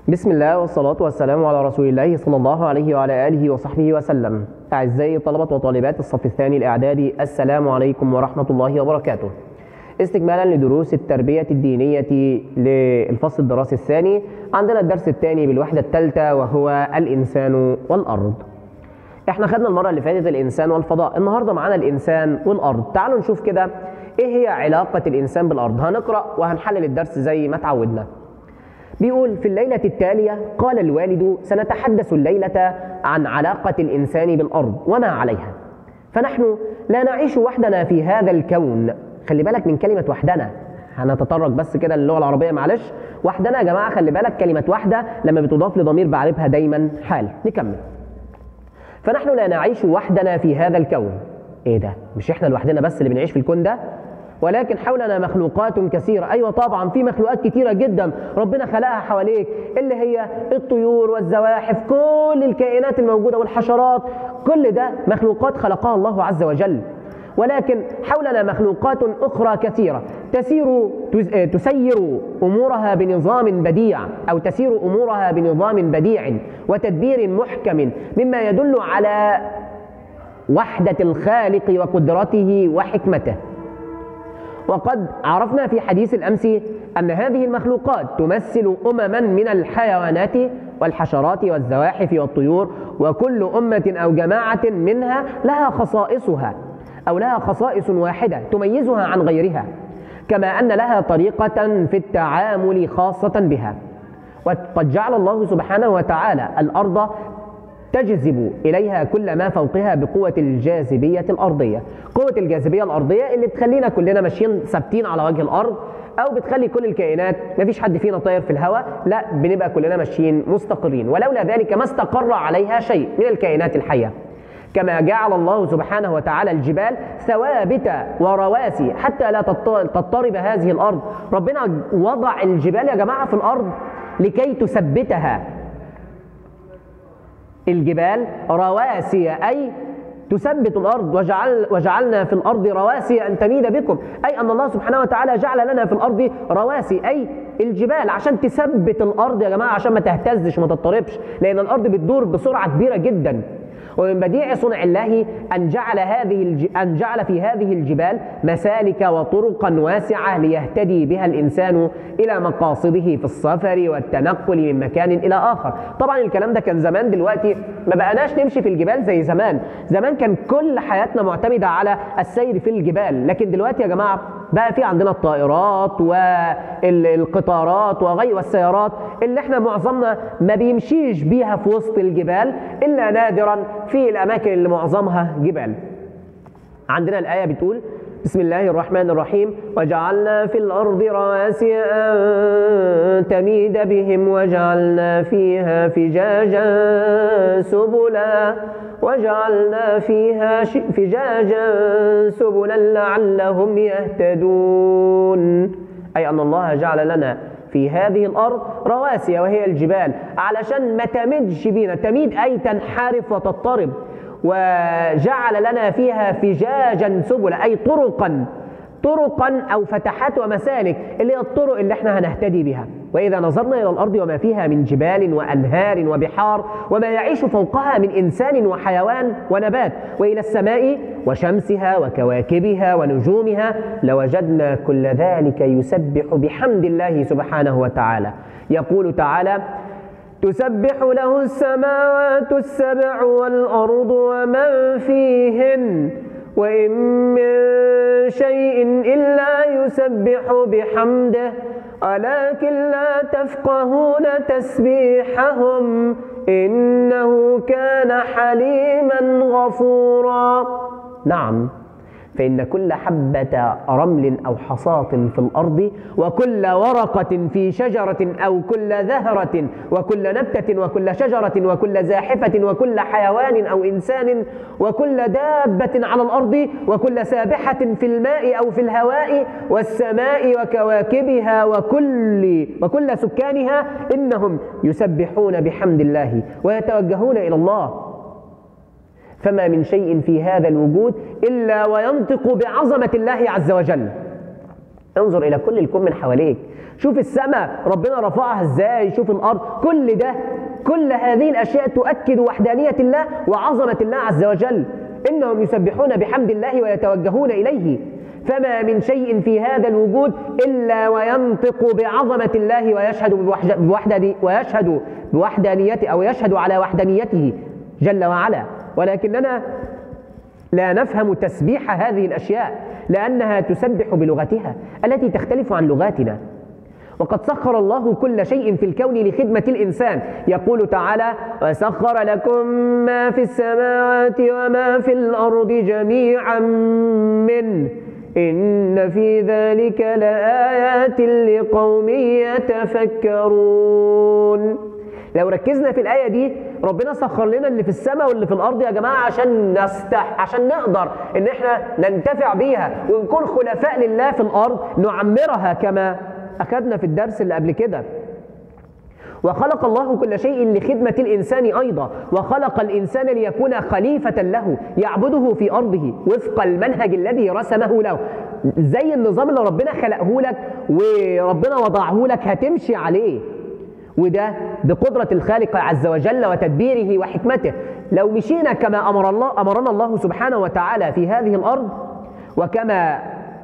بسم الله والصلاة والسلام على رسول الله صلى الله عليه وعلى آله وصحبه وسلم أعزائي طلبة وطالبات الصف الثاني الإعدادي السلام عليكم ورحمة الله وبركاته استكمالا لدروس التربية الدينية للفصل الدراسي الثاني عندنا الدرس الثاني بالوحدة الثالثة وهو الإنسان والأرض احنا خدنا المرة اللي فاتت الإنسان والفضاء النهاردة معانا الإنسان والأرض تعالوا نشوف كده إيه هي علاقة الإنسان بالأرض هنقرأ وهنحلل الدرس زي ما تعودنا بيقول في الليلة التالية قال الوالد سنتحدث الليلة عن علاقة الإنسان بالأرض وما عليها فنحن لا نعيش وحدنا في هذا الكون خلي بالك من كلمة وحدنا هنتطرق بس كده للغة العربية معلش وحدنا يا جماعة خلي بالك كلمة وحدة لما بتضاف لضمير بعرفها دايما حال نكمل فنحن لا نعيش وحدنا في هذا الكون ايه ده مش احنا لوحدنا بس اللي بنعيش في الكون ده ولكن حولنا مخلوقات كثيرة أيوة طبعا في مخلوقات كثيرة جدا ربنا خلقها حواليك اللي هي الطيور والزواحف كل الكائنات الموجودة والحشرات كل ده مخلوقات خلقها الله عز وجل ولكن حولنا مخلوقات أخرى كثيرة تسير تسير أمورها بنظام بديع أو تسير أمورها بنظام بديع وتدبير محكم مما يدل على وحدة الخالق وقدرته وحكمته وقد عرفنا في حديث الأمس أن هذه المخلوقات تمثل أمما من الحيوانات والحشرات والزواحف والطيور وكل أمة أو جماعة منها لها خصائصها أو لها خصائص واحدة تميزها عن غيرها كما أن لها طريقة في التعامل خاصة بها وقد جعل الله سبحانه وتعالى الأرض تجذب إليها كل ما فوقها بقوة الجاذبية الأرضية قوة الجاذبية الأرضية اللي بتخلينا كلنا ماشيين ثابتين على وجه الأرض أو بتخلي كل الكائنات مفيش حد فينا طاير في الهواء لا بنبقى كلنا ماشيين مستقرين ولولا ذلك ما استقر عليها شيء من الكائنات الحية كما جعل الله سبحانه وتعالى الجبال ثوابت ورواسي حتى لا تضطرب هذه الأرض ربنا وضع الجبال يا جماعة في الأرض لكي تثبتها الجبال رواسي أي تثبت الأرض وجعل وجعلنا في الأرض رواسي أن تميد بكم أي أن الله سبحانه وتعالى جعل لنا في الأرض رواسي أي الجبال عشان تثبت الأرض يا جماعة عشان ما تهتزش وما تضطربش لأن الأرض بتدور بسرعة كبيرة جدا ومن بديع صنع الله أن جعل هذه الج... أن جعل في هذه الجبال مسالك وطرقا واسعة ليهتدي بها الإنسان إلى مقاصده في السفر والتنقل من مكان إلى آخر طبعا الكلام ده كان زمان دلوقتي ما بقناش نمشي في الجبال زي زمان زمان كان كل حياتنا معتمدة على السير في الجبال لكن دلوقتي يا جماعة بقى في عندنا الطائرات والقطارات وغير والسيارات اللي احنا معظمنا ما بيمشيش بيها في وسط الجبال إلا نادرا في الأماكن اللي معظمها جبال عندنا الآية بتقول بسم الله الرحمن الرحيم وجعلنا في الأرض رواسي أن تميد بهم وجعلنا فيها فجاجا سبلا وجعلنا فيها فجاجا سبلا لعلهم يهتدون أي أن الله جعل لنا في هذه الأرض رواسي وهي الجبال علشان ما تمدش بينا تميد أي تنحرف وتضطرب وجعل لنا فيها فجاجا سبلا أي طرقا طرقا أو فتحات ومسالك اللي هي الطرق اللي احنا هنهتدي بها وإذا نظرنا إلى الأرض وما فيها من جبال وأنهار وبحار وما يعيش فوقها من إنسان وحيوان ونبات وإلى السماء وشمسها وكواكبها ونجومها لوجدنا كل ذلك يسبح بحمد الله سبحانه وتعالى يقول تعالى تسبح له السماوات السبع والأرض ومن فيهن وإن من شيء إلا يسبح بحمده ولكن لا تفقهون تسبيحهم إنه كان حليما غفورا نعم فإن كل حبة رمل أو حصاة في الأرض وكل ورقة في شجرة أو كل زهرة وكل نبتة وكل شجرة وكل زاحفة وكل حيوان أو إنسان وكل دابة على الأرض وكل سابحة في الماء أو في الهواء والسماء وكواكبها وكل وكل سكانها إنهم يسبحون بحمد الله ويتوجهون إلى الله فما من شيء في هذا الوجود إلا وينطق بعظمة الله عز وجل انظر الى كل الكون من حواليك شوف السماء ربنا رفعها ازاي شوف الارض كل ده كل هذه الاشياء تؤكد وحدانيه الله وعظمه الله عز وجل انهم يسبحون بحمد الله ويتوجهون اليه فما من شيء في هذا الوجود الا وينطق بعظمه الله ويشهد بوحدة ويشهد بوحدانيته او يشهد على وحدانيته جل وعلا ولكننا لا نفهم تسبيح هذه الاشياء لانها تسبح بلغتها التي تختلف عن لغاتنا وقد سخر الله كل شيء في الكون لخدمة الإنسان يقول تعالى وسخر لكم ما في السماوات وما في الأرض جميعا منه إن في ذلك لآيات لقوم يتفكرون لو ركزنا في الآية دي ربنا سخر لنا اللي في السماء واللي في الأرض يا جماعة عشان نستح عشان نقدر إن إحنا ننتفع بيها ونكون خلفاء لله في الأرض نعمرها كما أخذنا في الدرس اللي قبل كده وخلق الله كل شيء لخدمة الإنسان أيضا وخلق الإنسان ليكون خليفة له يعبده في أرضه وفق المنهج الذي رسمه له زي النظام اللي ربنا خلقه لك وربنا وضعه لك هتمشي عليه وده بقدرة الخالق عز وجل وتدبيره وحكمته لو مشينا كما أمر الله أمرنا الله سبحانه وتعالى في هذه الأرض وكما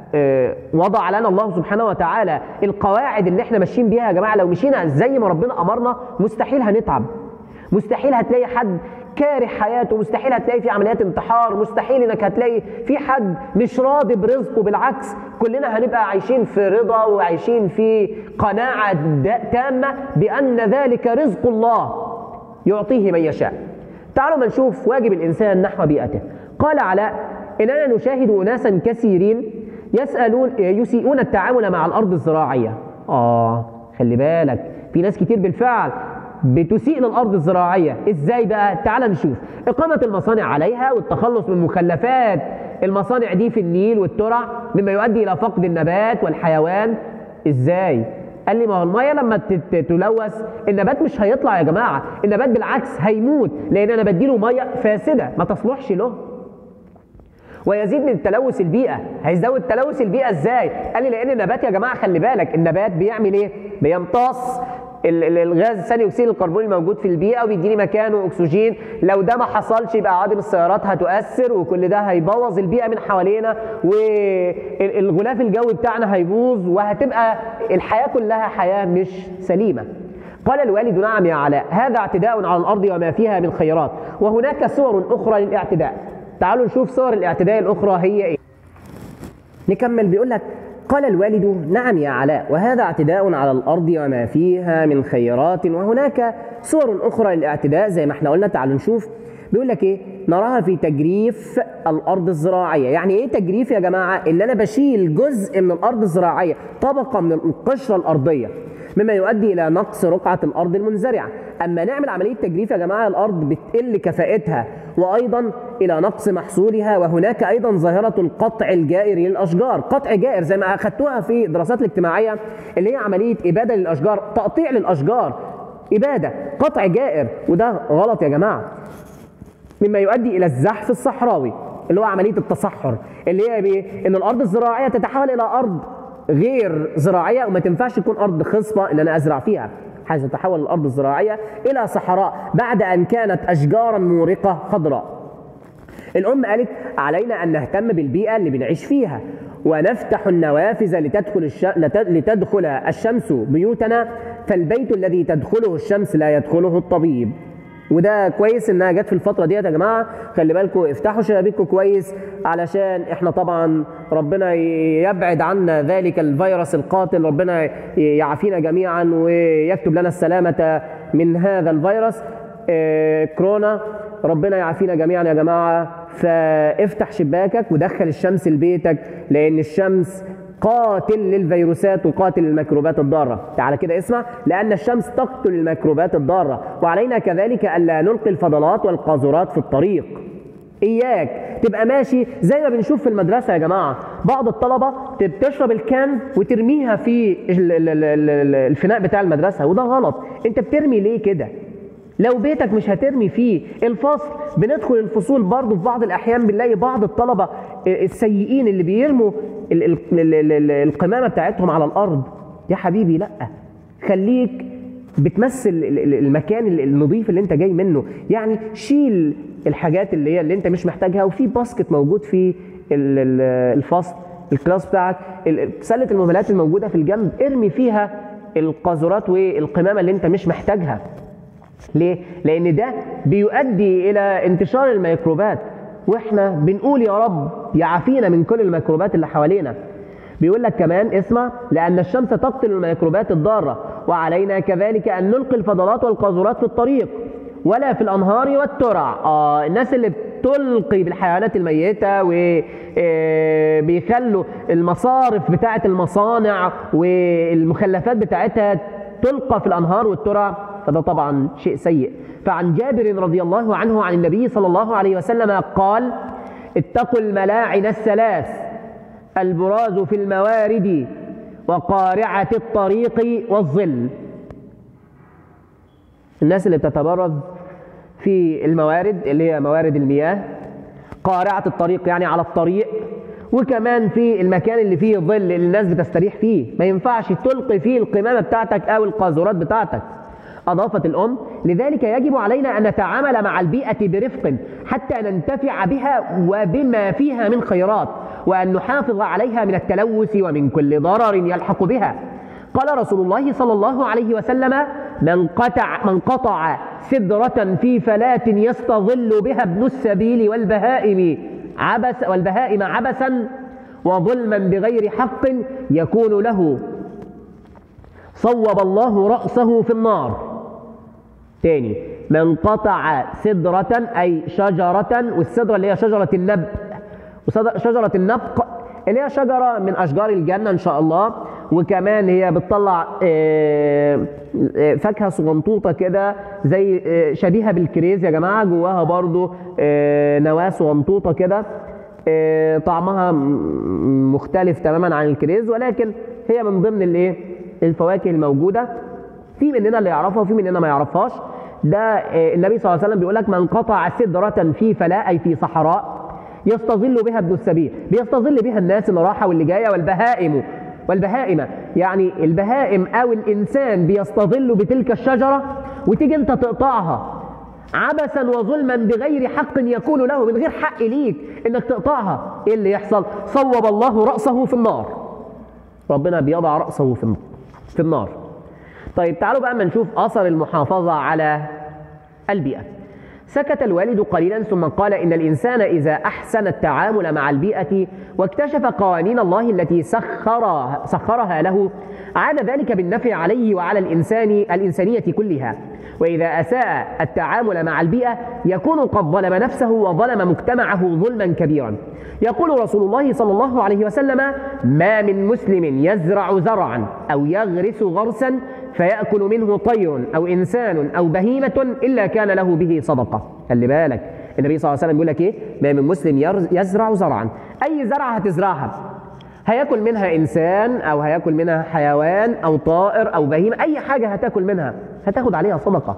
وضع لنا الله سبحانه وتعالى القواعد اللي احنا ماشيين بيها يا جماعه لو مشينا زي ما ربنا امرنا مستحيل هنتعب مستحيل هتلاقي حد كاره حياته مستحيل هتلاقي في عمليات انتحار مستحيل انك هتلاقي في حد مش راضي برزقه بالعكس كلنا هنبقى عايشين في رضا وعايشين في قناعه تامه بان ذلك رزق الله يعطيه من يشاء تعالوا ما نشوف واجب الانسان نحو بيئته قال علاء اننا نشاهد اناسا كثيرين يسألون يسيئون التعامل مع الأرض الزراعية آه خلي بالك في ناس كتير بالفعل بتسيء للأرض الزراعية إزاي بقى تعال نشوف إقامة المصانع عليها والتخلص من مخلفات المصانع دي في النيل والترع مما يؤدي إلى فقد النبات والحيوان إزاي قال لي ما هو الميه لما تلوث النبات مش هيطلع يا جماعه النبات بالعكس هيموت لان انا بديله ميه فاسده ما تصلحش له ويزيد من تلوث البيئه هيزود تلوث البيئه ازاي قال لي لان النبات يا جماعه خلي بالك النبات بيعمل ايه بيمتص الغاز ثاني اكسيد الكربون الموجود في البيئه وبيديني مكانه اكسجين لو ده ما حصلش يبقى عوادم السيارات هتؤثر وكل ده هيبوظ البيئه من حوالينا والغلاف الجوي بتاعنا هيبوظ وهتبقى الحياه كلها حياه مش سليمه قال الوالد نعم يا علاء هذا اعتداء على الارض وما فيها من خيرات وهناك صور اخرى للاعتداء تعالوا نشوف صور الاعتداء الاخرى هي ايه نكمل بيقول لك قال الوالد نعم يا علاء وهذا اعتداء على الارض وما فيها من خيرات وهناك صور اخرى للاعتداء زي ما احنا قلنا تعالوا نشوف بيقول لك ايه نراها في تجريف الارض الزراعيه يعني ايه تجريف يا جماعه ان انا بشيل جزء من الارض الزراعيه طبقه من القشره الارضيه مما يؤدي الى نقص رقعه الارض المنزرعه اما نعمل عمليه تجريف يا جماعه الارض بتقل كفاءتها وايضا الى نقص محصولها وهناك ايضا ظاهره القطع الجائر للاشجار قطع جائر زي ما اخذتوها في الدراسات الاجتماعيه اللي هي عمليه اباده للاشجار تقطيع للاشجار اباده قطع جائر وده غلط يا جماعه مما يؤدي الى الزحف الصحراوي اللي هو عمليه التصحر اللي هي بايه ان الارض الزراعيه تتحول الى ارض غير زراعيه وما تنفعش تكون ارض خصبه ان انا ازرع فيها حيث تتحول الارض الزراعيه الى صحراء بعد ان كانت اشجارا مورقه خضراء الام قالت علينا ان نهتم بالبيئه اللي بنعيش فيها ونفتح النوافذ لتدخل الش... لتدخل الشمس بيوتنا فالبيت الذي تدخله الشمس لا يدخله الطبيب وده كويس انها جت في الفتره ديت يا جماعه خلي بالكم افتحوا شبابيككم كويس علشان احنا طبعا ربنا يبعد عنا ذلك الفيروس القاتل ربنا يعافينا جميعا ويكتب لنا السلامه من هذا الفيروس اه كورونا ربنا يعافينا جميعا يا جماعه فافتح شباكك ودخل الشمس لبيتك لان الشمس قاتل للفيروسات وقاتل الميكروبات الضاره تعال كده اسمع لان الشمس تقتل الميكروبات الضاره وعلينا كذلك الا نلقي الفضلات والقاذورات في الطريق اياك تبقى ماشي زي ما بنشوف في المدرسه يا جماعه بعض الطلبه بتشرب الكان وترميها في الفناء بتاع المدرسه وده غلط انت بترمي ليه كده لو بيتك مش هترمي فيه الفصل بندخل الفصول برضه في بعض الاحيان بنلاقي بعض الطلبه السيئين اللي بيرموا ال- ال- ال- ال- ال- القمامه بتاعتهم على الارض يا حبيبي لا خليك بتمثل ال- ال- المكان ال- النظيف اللي انت جاي منه يعني شيل الحاجات اللي هي اللي انت مش محتاجها وفي باسكت موجود في ال- ال- الفصل الكلاس بتاعك ال- ال- سله المهملات الموجوده في الجنب ارمي فيها القاذورات والقمامه اللي انت مش محتاجها ليه؟ لأن ده بيؤدي إلى انتشار الميكروبات وإحنا بنقول يا رب يعافينا من كل الميكروبات اللي حوالينا. بيقول لك كمان اسمع لأن الشمس تقتل الميكروبات الضارة وعلينا كذلك أن نلقي الفضلات والقاذورات في الطريق ولا في الأنهار والترع. آه الناس اللي بتلقي بالحيوانات الميتة وبيخلوا المصارف بتاعة المصانع والمخلفات بتاعتها تلقى في الأنهار والترع فده طبعا شيء سيء فعن جابر رضي الله عنه عن النبي صلى الله عليه وسلم قال اتقوا الملاعن الثلاث البراز في الموارد وقارعة الطريق والظل الناس اللي بتتبرز في الموارد اللي هي موارد المياه قارعة الطريق يعني على الطريق وكمان في المكان اللي فيه ظل اللي الناس بتستريح فيه ما ينفعش تلقي فيه القمامة بتاعتك أو القاذورات بتاعتك أضافت الأم لذلك يجب علينا أن نتعامل مع البيئة برفق حتى ننتفع بها وبما فيها من خيرات وأن نحافظ عليها من التلوث ومن كل ضرر يلحق بها قال رسول الله صلى الله عليه وسلم من قطع من قطع سدرة في فلاة يستظل بها ابن السبيل والبهائم عبس والبهائم عبسا وظلما بغير حق يكون له صوب الله رأسه في النار تاني من قطع سدرة أي شجرة والسدرة اللي هي شجرة النبق وشجرة النبق اللي هي شجرة من أشجار الجنة إن شاء الله وكمان هي بتطلع آه، آه، فاكهة صغنطوطة كده زي آه، شبيهة بالكريز يا جماعة جواها برضو آه، نواة صغنطوطة كده آه، طعمها م- مختلف تماما عن الكريز ولكن هي من ضمن الايه الفواكه الموجودة في مننا اللي يعرفها وفي مننا ما يعرفهاش ده آه، النبي صلى الله عليه وسلم بيقول لك من قطع سدرة في فلاة أي في صحراء يستظل بها ابن السبيل بيستظل بها الناس اللي راحة واللي جاية والبهائم والبهائم يعني البهائم أو الإنسان بيستظل بتلك الشجرة وتيجي أنت تقطعها عبثا وظلما بغير حق يكون له من غير حق ليك انك تقطعها ايه اللي يحصل صوب الله رأسه في النار ربنا بيضع رأسه في النار في النار طيب تعالوا بقى اما نشوف اثر المحافظة على البيئة سكت الوالد قليلا ثم قال ان الانسان اذا احسن التعامل مع البيئة واكتشف قوانين الله التي سخرها سخرها له عاد ذلك بالنفع عليه وعلى الانسان الانسانية كلها واذا اساء التعامل مع البيئة يكون قد ظلم نفسه وظلم مجتمعه ظلما كبيرا يقول رسول الله صلى الله عليه وسلم ما من مسلم يزرع زرعا او يغرس غرسا فيأكل منه طير أو إنسان أو بهيمة إلا كان له به صدقة خلي بالك النبي صلى الله عليه وسلم بيقول لك إيه ما من مسلم يرز- يزرع زرعا أي زرعة هتزرعها هياكل منها إنسان أو هياكل منها حيوان أو طائر أو بهيمة أي حاجة هتاكل منها هتاخد عليها صدقة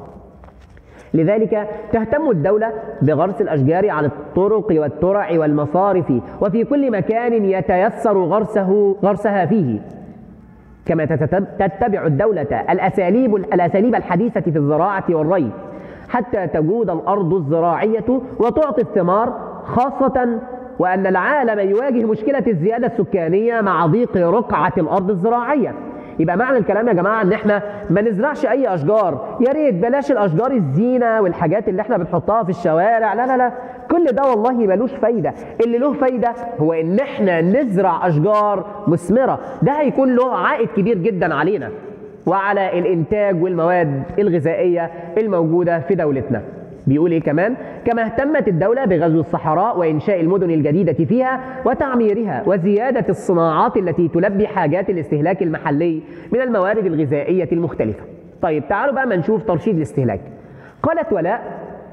لذلك تهتم الدولة بغرس الأشجار على الطرق والترع والمصارف وفي كل مكان يتيسر غرسه غرسها فيه كما تتتب- تتبع الدولة الأساليب الأساليب الحديثة في الزراعة والري حتى تجود الأرض الزراعية وتعطي الثمار خاصة وأن العالم يواجه مشكلة الزيادة السكانية مع ضيق رقعة الأرض الزراعية يبقى معنى الكلام يا جماعة ان احنا ما نزرعش اي اشجار يا ريت بلاش الاشجار الزينة والحاجات اللي احنا بنحطها في الشوارع لا لا لا كل ده والله ملوش فايدة اللي له فايدة هو ان احنا نزرع اشجار مثمرة ده هيكون له عائد كبير جدا علينا وعلى الانتاج والمواد الغذائية الموجودة في دولتنا بيقول ايه كمان كما اهتمت الدولة بغزو الصحراء وإنشاء المدن الجديدة فيها وتعميرها وزيادة الصناعات التي تلبي حاجات الاستهلاك المحلي من الموارد الغذائية المختلفة طيب تعالوا بقى ما نشوف ترشيد الاستهلاك قالت ولاء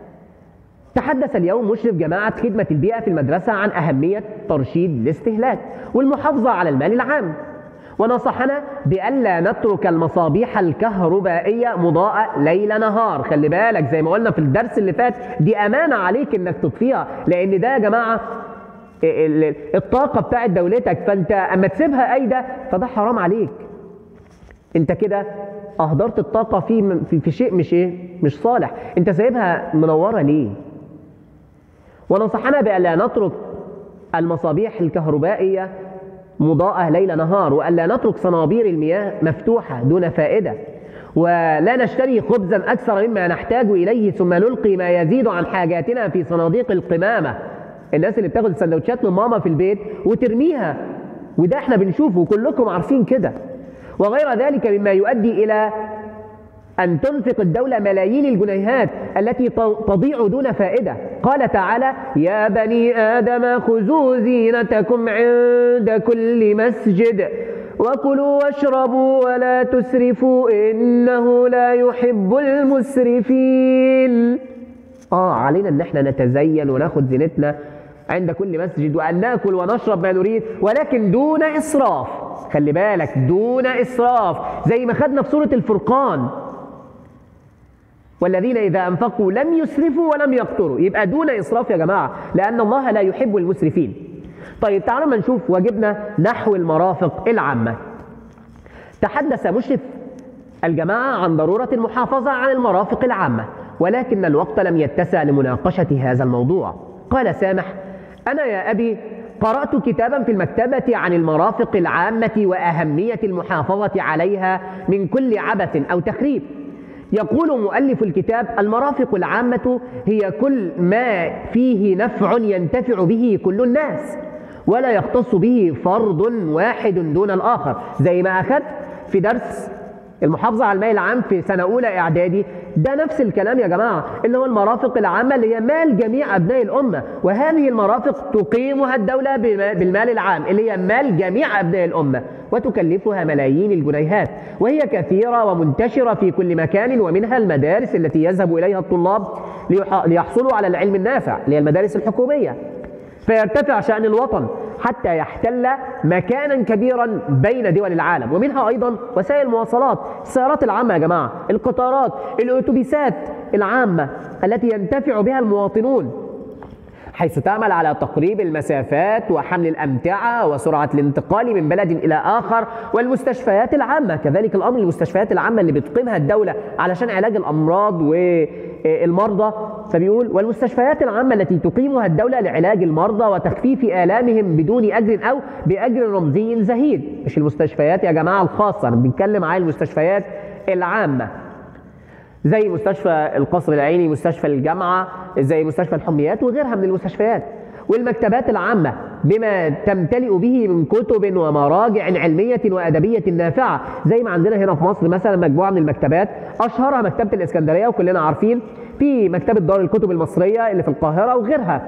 تحدث اليوم مشرف جماعة خدمة البيئة في المدرسة عن أهمية ترشيد الاستهلاك والمحافظة على المال العام ونصحنا بألا نترك المصابيح الكهربائية مضاءة ليل نهار خلي بالك زي ما قلنا في الدرس اللي فات دي أمانة عليك إنك تطفيها لأن ده يا جماعة ال- ال- الطاقه بتاعت دولتك فانت اما تسيبها ايده فده حرام عليك انت كده اهدرت الطاقه في في, في شيء مش ايه مش صالح انت سايبها منوره ليه ونصحنا بألا نترك المصابيح الكهربائية مضاءة ليل نهار وألا نترك صنابير المياه مفتوحة دون فائدة ولا نشتري خبزا أكثر مما نحتاج إليه ثم نلقي ما يزيد عن حاجاتنا في صناديق القمامة الناس اللي بتاخد السندوتشات من ماما في البيت وترميها وده احنا بنشوفه كلكم عارفين كده وغير ذلك مما يؤدي إلى أن تنفق الدولة ملايين الجنيهات التي تضيع دون فائدة قال تعالى يا بني آدم خذوا زينتكم عند كل مسجد وكلوا واشربوا ولا تسرفوا إنه لا يحب المسرفين آه علينا أن احنا نتزين وناخد زينتنا عند كل مسجد وأن نأكل ونشرب ما نريد ولكن دون إسراف خلي بالك دون إسراف زي ما خدنا في سورة الفرقان والذين إذا أنفقوا لم يسرفوا ولم يقتروا يبقى دون إسراف يا جماعة لأن الله لا يحب المسرفين طيب تعالوا ما نشوف واجبنا نحو المرافق العامة تحدث مشرف الجماعة عن ضرورة المحافظة على المرافق العامة ولكن الوقت لم يتسع لمناقشة هذا الموضوع قال سامح أنا يا أبي قرأت كتابا في المكتبة عن المرافق العامة وأهمية المحافظة عليها من كل عبث أو تخريب يقول مؤلف الكتاب المرافق العامة هي كل ما فيه نفع ينتفع به كل الناس ولا يختص به فرد واحد دون الآخر زي ما أخذت في درس المحافظة على المال العام في سنة أولى إعدادي ده نفس الكلام يا جماعة اللي هو المرافق العامة اللي هي مال جميع أبناء الأمة وهذه المرافق تقيمها الدولة بالمال العام اللي هي مال جميع أبناء الأمة وتكلفها ملايين الجنيهات وهي كثيرة ومنتشرة في كل مكان ومنها المدارس التي يذهب إليها الطلاب ليحصلوا على العلم النافع اللي هي المدارس الحكومية فيرتفع شأن الوطن حتى يحتل مكانا كبيرا بين دول العالم ومنها ايضا وسائل المواصلات السيارات العامه يا جماعه القطارات الاتوبيسات العامه التي ينتفع بها المواطنون حيث تعمل على تقريب المسافات وحمل الأمتعة وسرعة الانتقال من بلد إلى آخر والمستشفيات العامة كذلك الأمر المستشفيات العامة اللي بتقيمها الدولة علشان علاج الأمراض والمرضى فبيقول والمستشفيات العامة التي تقيمها الدولة لعلاج المرضى وتخفيف آلامهم بدون أجر أو بأجر رمزي زهيد مش المستشفيات يا جماعة الخاصة أنا بنتكلم عن المستشفيات العامة زي مستشفى القصر العيني مستشفى الجامعة زي مستشفى الحميات وغيرها من المستشفيات والمكتبات العامة بما تمتلئ به من كتب ومراجع علمية وأدبية نافعة زي ما عندنا هنا في مصر مثلا مجموعة من المكتبات أشهرها مكتبة الإسكندرية وكلنا عارفين في مكتبة دار الكتب المصرية اللي في القاهرة وغيرها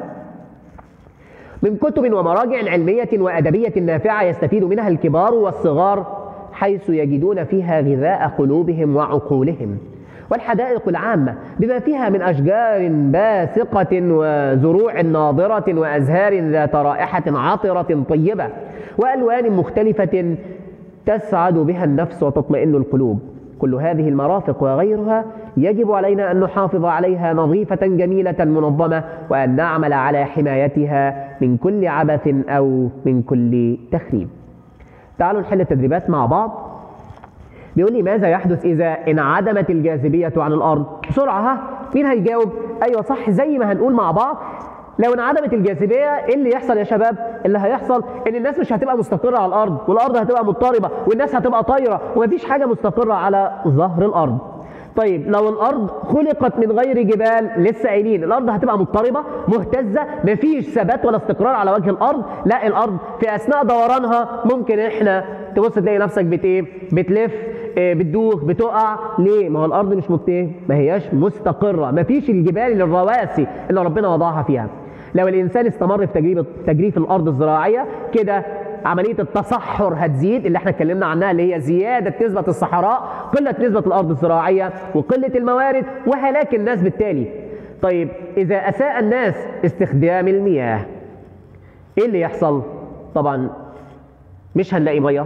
من كتب ومراجع علمية وأدبية نافعة يستفيد منها الكبار والصغار حيث يجدون فيها غذاء قلوبهم وعقولهم والحدائق العامة بما فيها من أشجار باسقة وزروع ناضرة وأزهار ذات رائحة عطرة طيبة وألوان مختلفة تسعد بها النفس وتطمئن القلوب كل هذه المرافق وغيرها يجب علينا أن نحافظ عليها نظيفة جميلة منظمة وأن نعمل على حمايتها من كل عبث أو من كل تخريب تعالوا نحل التدريبات مع بعض بيقول لي ماذا يحدث إذا انعدمت الجاذبية عن الأرض بسرعة ها مين هيجاوب أيوة صح زي ما هنقول مع بعض لو انعدمت الجاذبية ايه اللي يحصل يا شباب اللي هيحصل ان الناس مش هتبقى مستقرة على الأرض والأرض هتبقى مضطربة والناس هتبقى طايرة ومفيش حاجة مستقرة على ظهر الأرض طيب لو الارض خلقت من غير جبال لسه قايلين الارض هتبقى مضطربه مهتزه مفيش ثبات ولا استقرار على وجه الارض لا الارض في اثناء دورانها ممكن احنا تبص تلاقي نفسك بت ايه بتلف إيه بتدوخ بتقع ليه ما هو الارض مش مت ما هياش مستقره مفيش الجبال الرواسي اللي ربنا وضعها فيها لو الانسان استمر في تجريب تجريف الارض الزراعيه كده عمليه التصحر هتزيد اللي احنا اتكلمنا عنها اللي هي زياده نسبه الصحراء قله نسبه الارض الزراعيه وقله الموارد وهلاك الناس بالتالي طيب اذا اساء الناس استخدام المياه ايه اللي يحصل طبعا مش هنلاقي ميه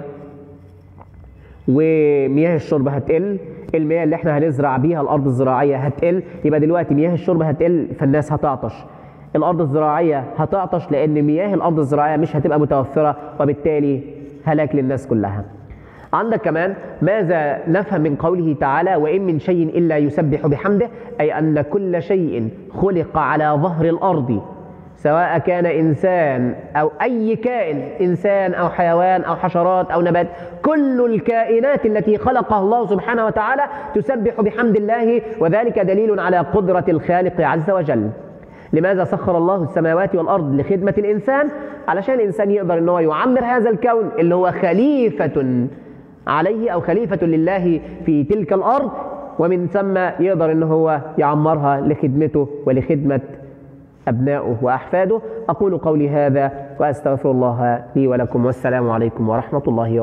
ومياه الشرب هتقل المياه اللي احنا هنزرع بيها الارض الزراعيه هتقل يبقى دلوقتي مياه الشرب هتقل فالناس هتعطش الارض الزراعيه هتعطش لان مياه الارض الزراعيه مش هتبقى متوفره وبالتالي هلاك للناس كلها عندك كمان ماذا نفهم من قوله تعالى وإن من شيء إلا يسبح بحمده أي أن كل شيء خلق على ظهر الأرض سواء كان إنسان أو أي كائن إنسان أو حيوان أو حشرات أو نبات كل الكائنات التي خلقها الله سبحانه وتعالى تسبح بحمد الله وذلك دليل على قدرة الخالق عز وجل لماذا سخر الله السماوات والأرض لخدمة الإنسان علشان الإنسان يقدر أن هو يعمر هذا الكون اللي هو خليفة عليه أو خليفة لله في تلك الأرض ومن ثم يقدر أن هو يعمرها لخدمته ولخدمة أبنائه وأحفاده أقول قولي هذا وأستغفر الله لي ولكم والسلام عليكم ورحمة الله وبركاته